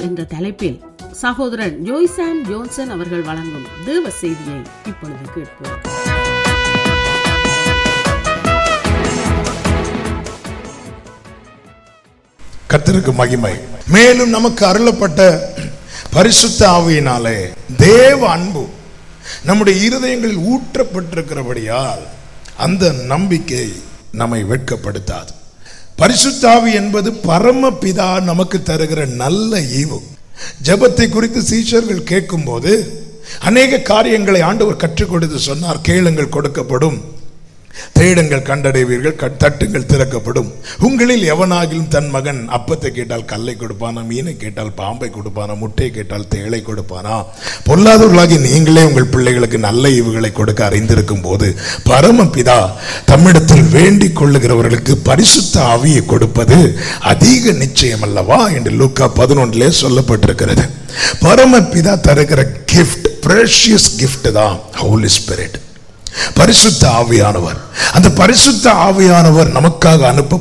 என்ற தலைப்பில் சகோதரன் ஜோய்சான் ஜோன்சன் அவர்கள் வழங்கும் தேவ செய்தியை இப்பொழுது கேட்போம் கர்த்தருக்கு மகிமை மேலும் நமக்கு அருளப்பட்ட பரிசுத்த ஆவியினாலே தேவ அன்பு நம்முடைய இருதயங்களில் ஊற்றப்பட்டிருக்கிறபடியால் அந்த நம்பிக்கை நம்மை வெட்கப்படுத்தாது பரிசுத்த ஆவி என்பது பரமபிதா நமக்கு தருகிற நல்ல ஈவு ஜெபத்தை குறித்து சீஷர்கள் கேட்கும்போது அநேக காரியங்களை ஆண்டவர் கற்றுக் கொடுத்து சொன்னார் கேளுங்கள் கொடுக்கப்படும் தேடுங்கள் கண்டடைவீர்கள் கட்- தட்டுங்கள் திறக்கப்படும் உங்களில் எவனாகிலும் தன் மகன் அப்பத்தை கேட்டால் கல்லை கொடுப்பானா மீனை கேட்டால் பாம்பை கொடுப்பானா முட்டையை கேட்டால் தேளை கொடுப்பானா பொல்லாதவர்களாகி நீங்களே உங்கள் பிள்ளைகளுக்கு நல்ல ஈவுகளை கொடுக்க அறிந்திருக்கும் போது பரமபிதா தம்மிடத்தில் வேண்டிக் கொள்ளுகிறவர்களுக்கு பரிசுத்த ஆவியை கொடுப்பது அதிக நிச்சயம் அல்லவா என்று லூக்கா பதினொன்றிலே சொல்லப்பட்டிருக்கிறது பரமபிதா தருகிற கிஃப்ட் பிரஷியஸ் கிஃப்ட் தான் ஹோலி ஸ்பிரிட் பரிசுத்த ஆவியானவர் அந்த பரிசுத்த ஆவியானவர் நமக்காக அனுப்ப